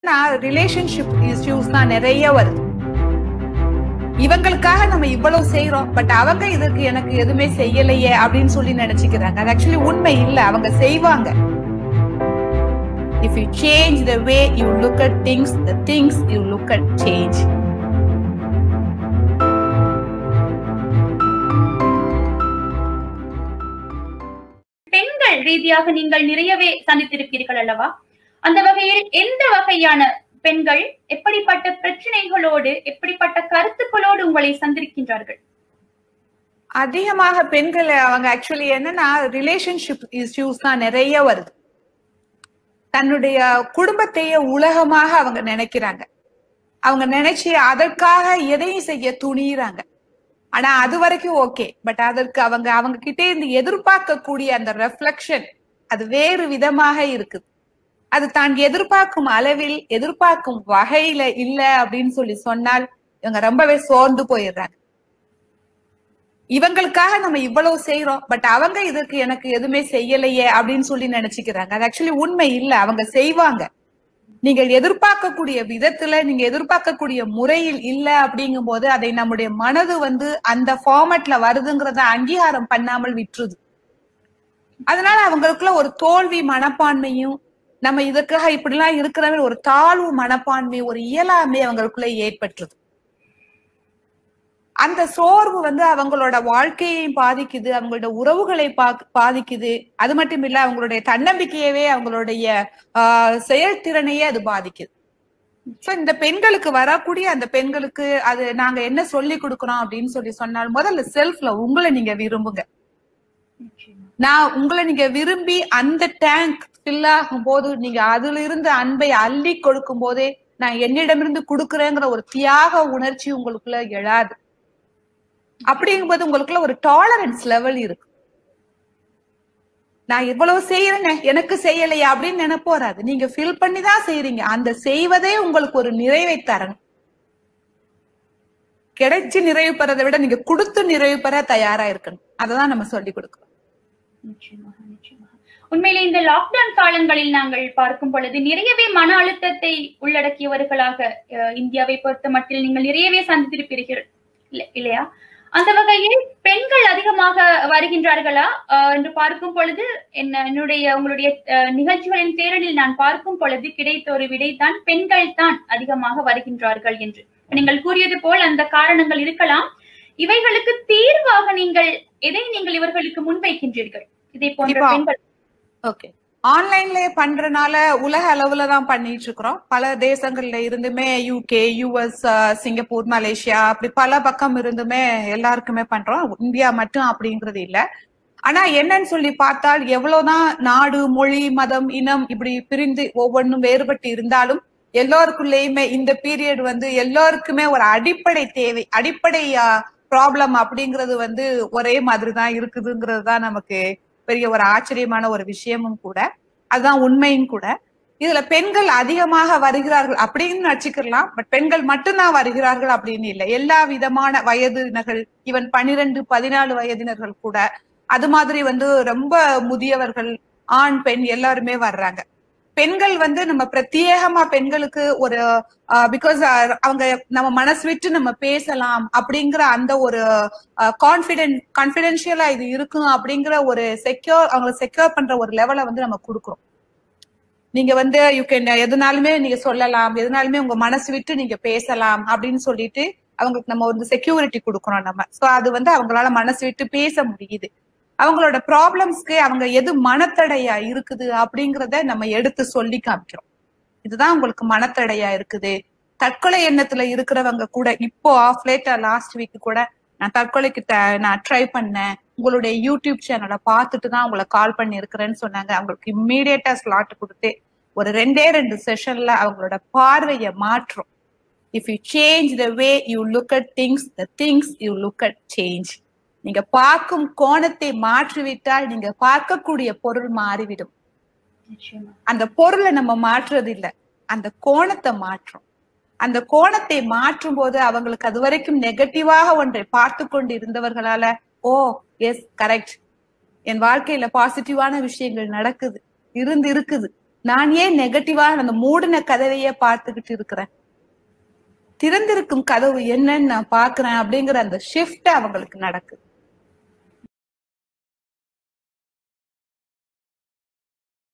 relationship issues தான் நிறைய வருது இவங்களுக்காக நம்ம இவ்வளவு செய்யறோம் பட் அவங்க இதுக்கு எனக்கு எதுவுமே செய்யலையே அப்படின்னு சொல்லி நினைச்சுக்கிறாங்க அது ஆக்சுவலி உண்மை இல்ல அவங்க செய்வாங்க if you change the way you look at things the things you look at change பெண்கள் ரீதியாக நீங்கள் நிறையவே சந்தித்திருப்பீர்கள் அல்லவா அந்த வகையில் எந்த வகையான பெண்கள் எப்படிப்பட்ட பிரச்சனைகளோடு எப்படிப்பட்ட கருத்துக்களோடு உங்களை சந்திருக்கின்றார்கள் அதிகமாக பெண்கள் அவங்க ஆக்சுவலி என்னன்னா ரிலேஷன்ஷிப் இஷ்யூஸ் தான் நிறைய வருது தன்னுடைய குடும்பத்தையே உலகமாக அவங்க நினைக்கிறாங்க அவங்க நினைச்சு அதற்காக எதையும் செய்ய துணியிறாங்க ஆனா அது வரைக்கும் ஓகே பட் அதற்கு அவங்க அவங்க கிட்டே இருந்து எதிர்பார்க்கக்கூடிய அந்த ரெஃப்ளெக்ஷன் அது வேறு விதமாக இருக்குது அது தான் எதிர்பார்க்கும் அளவில் எதிர்பார்க்கும் வகையில இல்ல அப்படின்னு சொல்லி சொன்னால் இவங்க ரொம்பவே சோர்ந்து போயிடுறாங்க இவங்களுக்காக நம்ம இவ்வளவு செய்யறோம் பட் அவங்க இதுக்கு எனக்கு எதுவுமே செய்யலையே அப்படின்னு சொல்லி நினைச்சுக்கிறாங்க அது ஆக்சுவலி உண்மை இல்ல அவங்க செய்வாங்க நீங்கள் எதிர்பார்க்கக்கூடிய விதத்துல நீங்க எதிர்பார்க்கக்கூடிய முறையில் இல்ல அப்படிங்கும் போது அதை நம்முடைய மனது வந்து அந்த ஃபார்மட்ல வருதுங்கிறத அங்கீகாரம் பண்ணாமல் விட்டுருது அதனால அவங்களுக்குள்ள ஒரு தோல்வி மனப்பான்மையும் நம்ம இதற்காக இப்படிலாம் இருக்கிறவங்க ஒரு தாழ்வு மனப்பான்மை ஒரு இயலாமை அவங்களுக்குள்ள ஏற்பட்டுருது அந்த சோர்வு வந்து அவங்களோட வாழ்க்கையையும் பாதிக்குது அவங்களோட உறவுகளை பாதிக்குது அது மட்டும் இல்ல அவங்களுடைய தன்னம்பிக்கையவே அவங்களுடைய ஆஹ் செயல்திறனையே அது பாதிக்குது சோ இந்த பெண்களுக்கு வரக்கூடிய அந்த பெண்களுக்கு அது நாங்க என்ன சொல்லி கொடுக்கறோம் அப்படின்னு சொல்லி சொன்னால் முதல்ல செல்ஃப்ல உங்களை நீங்க விரும்புங்க நான் உங்களை நீங்க விரும்பி அந்த டேங்க் ஃபில் ஆகும் போது நீங்க அதுல இருந்து அன்பை அள்ளி கொடுக்கும் போதே நான் என்னிடமிருந்து கொடுக்குறேங்கிற ஒரு தியாக உணர்ச்சி உங்களுக்குள்ள எழாது அப்படிங்கும்போது உங்களுக்குள்ள ஒரு டாலரன்ஸ் லெவல் இருக்கு நான் இவ்வளவு செய்யறேங்க எனக்கு செய்யலையா அப்படின்னு நினைப்பு வராது நீங்க ஃபில் பண்ணி தான் செய்யறீங்க அந்த செய்வதே உங்களுக்கு ஒரு நிறைவை தரணும் கிடைச்சு நிறைவு பெறதை விட நீங்க கொடுத்து நிறைவு பெற தயாரா இருக்கணும் அததான் நம்ம சொல்லி கொடுக்கறோம் நிச்சயமாக நிச்சயமாக உண்மையிலே இந்த லாக்டவுன் காலங்களில் நாங்கள் பார்க்கும் பொழுது நிறையவே மன அழுத்தத்தை உள்ளடக்கியவர்களாக இந்தியாவை பொறுத்த மட்டில் நீங்கள் நிறையவே சந்தித்திருப்பீர்கள் இல்லையா அந்த வகையில் பெண்கள் அதிகமாக வருகின்றார்களா என்று பார்க்கும் பொழுது என்ன என்னுடைய உங்களுடைய நிகழ்ச்சிகளின் தேரலில் நான் பார்க்கும் பொழுது கிடைத்த ஒரு விடைதான் பெண்கள் தான் அதிகமாக வருகின்றார்கள் என்று நீங்கள் கூறியது போல் அந்த காரணங்கள் இருக்கலாம் இவைகளுக்கு தீர்வாக நீங்கள் எதை நீங்கள் இவர்களுக்கு முன்வைக்கின்றீர்கள் இதை போன்ற பெண்கள் ஓகே ஆன்லைன்லயே பண்றனால உலக அளவுல தான் பண்ணிட்டு இருக்கிறோம் பல தேசங்கள்ல இருந்துமே யூகே யூஎஸ் சிங்கப்பூர் மலேசியா அப்படி பல பக்கம் இருந்துமே எல்லாருக்குமே பண்றோம் இந்தியா மட்டும் அப்படிங்கிறது இல்ல ஆனா என்னன்னு சொல்லி பார்த்தால் எவ்வளவுதான் நாடு மொழி மதம் இனம் இப்படி பிரிந்து ஒவ்வொன்றும் வேறுபட்டு இருந்தாலும் எல்லோருக்குள்ளேயுமே இந்த பீரியட் வந்து எல்லோருக்குமே ஒரு அடிப்படை தேவை அடிப்படை ப்ராப்ளம் அப்படிங்கிறது வந்து ஒரே மாதிரி தான் இருக்குதுங்கிறது தான் நமக்கு பெரிய ஒரு ஆச்சரியமான ஒரு விஷயமும் கூட அதுதான் உண்மையும் கூட இதுல பெண்கள் அதிகமாக வருகிறார்கள் அப்படின்னு நடிச்சுக்கலாம் பட் பெண்கள் மட்டும்தான் வருகிறார்கள் அப்படின்னு இல்லை எல்லா விதமான வயதினர்கள் ஈவன் பனிரெண்டு பதினாலு வயதினர்கள் கூட அது மாதிரி வந்து ரொம்ப முதியவர்கள் ஆண் பெண் எல்லாருமே வர்றாங்க பெண்கள் வந்து நம்ம பிரத்யேகமா பெண்களுக்கு ஒரு பிகாஸ் அவங்க நம்ம மனசு விட்டு நம்ம பேசலாம் அப்படிங்கிற அந்த ஒரு கான்பிடென்ட் கான்பிடென்ஷியலா இது இருக்கும் அப்படிங்கிற ஒரு செக்யூர் அவங்களை செக்யூர் பண்ற ஒரு லெவலை வந்து நம்ம கொடுக்குறோம் நீங்க வந்து யூ கேன் எதுனாலுமே நீங்க சொல்லலாம் எதுனாலுமே உங்க மனசு விட்டு நீங்க பேசலாம் அப்படின்னு சொல்லிட்டு அவங்களுக்கு நம்ம ஒரு செக்யூரிட்டி கொடுக்குறோம் நம்ம சோ அது வந்து அவங்களால மனசு விட்டு பேச முடியுது அவங்களோட ப்ராப்ளம்ஸ்க்கு அவங்க எது மனத்தடையா இருக்குது அப்படிங்கிறத நம்ம எடுத்து சொல்லி காமிக்கிறோம் இதுதான் உங்களுக்கு மனத்தடையா இருக்குது தற்கொலை எண்ணத்துல இருக்கிறவங்க கூட இப்போ ஆஃப் லேட்டா லாஸ்ட் வீக் கூட நான் தற்கொலைக்கு நான் ட்ரை பண்ணேன் உங்களுடைய யூடியூப் சேனலை பார்த்துட்டு தான் உங்களை கால் பண்ணி இருக்கிறேன்னு சொன்னாங்க அவங்களுக்கு இம்மீடியட்டா ஸ்லாட் கொடுத்து ஒரு ரெண்டே ரெண்டு செஷன்ல அவங்களோட பார்வையை மாற்றும் if you change the way you look at things the things you look at change நீங்க பார்க்கும் கோணத்தை மாற்றிவிட்டால் நீங்க பார்க்கக்கூடிய பொருள் மாறிவிடும் அந்த பொருளை நம்ம மாற்றுறது இல்ல அந்த கோணத்தை மாற்றும் அந்த கோணத்தை மாற்றும் போது அவங்களுக்கு அது வரைக்கும் நெகட்டிவாக ஒன்றை பார்த்து கொண்டு இருந்தவர்களால ஓ எஸ் கரெக்ட் என் வாழ்க்கையில பாசிட்டிவான விஷயங்கள் நடக்குது இருந்து இருக்குது நான் ஏன் நெகட்டிவா அந்த மூடின கதவையே பார்த்துக்கிட்டு இருக்கிறேன் திறந்திருக்கும் கதவு என்னன்னு நான் பாக்குறேன் அப்படிங்கிற அந்த ஷிஃப்ட் அவங்களுக்கு நடக்குது